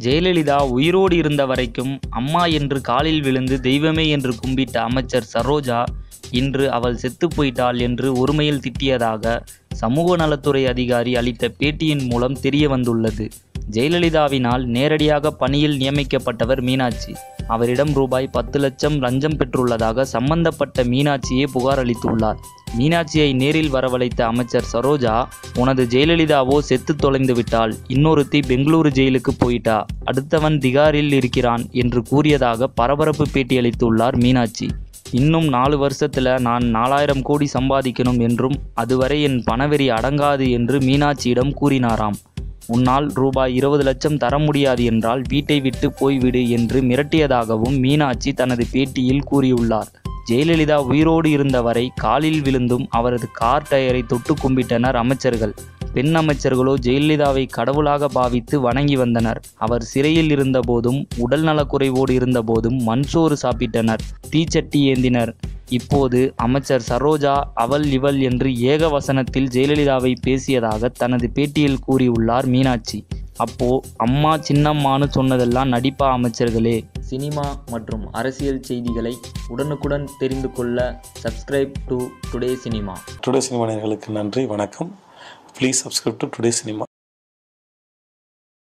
ஜெயலலிதா உயிரோடு இருந்த வரைக்கும் அம்மா என்று காலில் விழுந்து தெய்வமே என்று கும்பிட்ட அமைச்சர் சரோஜா இன்று அவள் செத்துப் போயிட்டாள் என்று ஒருமையில் திட்டியதாக சமூக நலத்துறை அதிகாரி அளித்த பேட்டியின் மூலம் தெரிய வந்துள்ளது ஜெயலலிதாவினால் நேரடியாக பணியில் நியமிக்கப்பட்டவர் மீனாட்சி அவரிடம் ரூபாய் பத்து லட்சம் லஞ்சம் பெற்றுள்ளதாக சம்பந்தப்பட்ட மீனாட்சியே புகார் அளித்துள்ளார் மீனாட்சியை நேரில் வரவழைத்த அமைச்சர் சரோஜா உனது ஜெயலலிதாவோ செத்து தொலைந்து விட்டாள் இன்னொருத்தி பெங்களூரு ஜெயிலுக்கு போயிட்டா அடுத்தவன் திகாரில் இருக்கிறான் என்று கூறியதாக பரபரப்பு பேட்டியளித்துள்ளார் மீனாட்சி இன்னும் நாலு வருஷத்துல நான் நாலாயிரம் கோடி சம்பாதிக்கணும் என்றும் அதுவரை என் பணவெறி அடங்காது என்று மீனாட்சியிடம் கூறினாராம் உன்னால் ரூபாய் இருபது லட்சம் தர முடியாது என்றால் வீட்டை விட்டு போய்விடு என்று மிரட்டியதாகவும் மீனாட்சி தனது பேட்டியில் கூறியுள்ளார் ஜெயலலிதா உயிரோடு இருந்தவரை காலில் விழுந்தும் அவரது கார் டயரை தொட்டு கும்பிட்டனர் அமைச்சர்கள் பெண் அமைச்சர்களோ ஜெயலலிதாவை கடவுளாக பாவித்து வணங்கி வந்தனர் அவர் சிறையில் இருந்தபோதும் உடல் நலக்குறைவோடு இருந்தபோதும் மண்சோறு சாப்பிட்டனர் தீச்சட்டி ஏந்தினர் இப்போது அமைச்சர் சரோஜா அவள் இவள் என்று ஏக வசனத்தில் ஜெயலலிதாவை பேசியதாக தனது பேட்டியில் கூறியுள்ளார் மீனாட்சி அப்போ அம்மா சின்னம்மான்னு சொன்னதெல்லாம் நடிப்பா அமைச்சர்களே சினிமா மற்றும் அரசியல் செய்திகளை உடனுக்குடன் தெரிந்து கொள்ள subscribe to today cinema today cinema நேயர்களுக்கு நன்றி வணக்கம் please subscribe to today cinema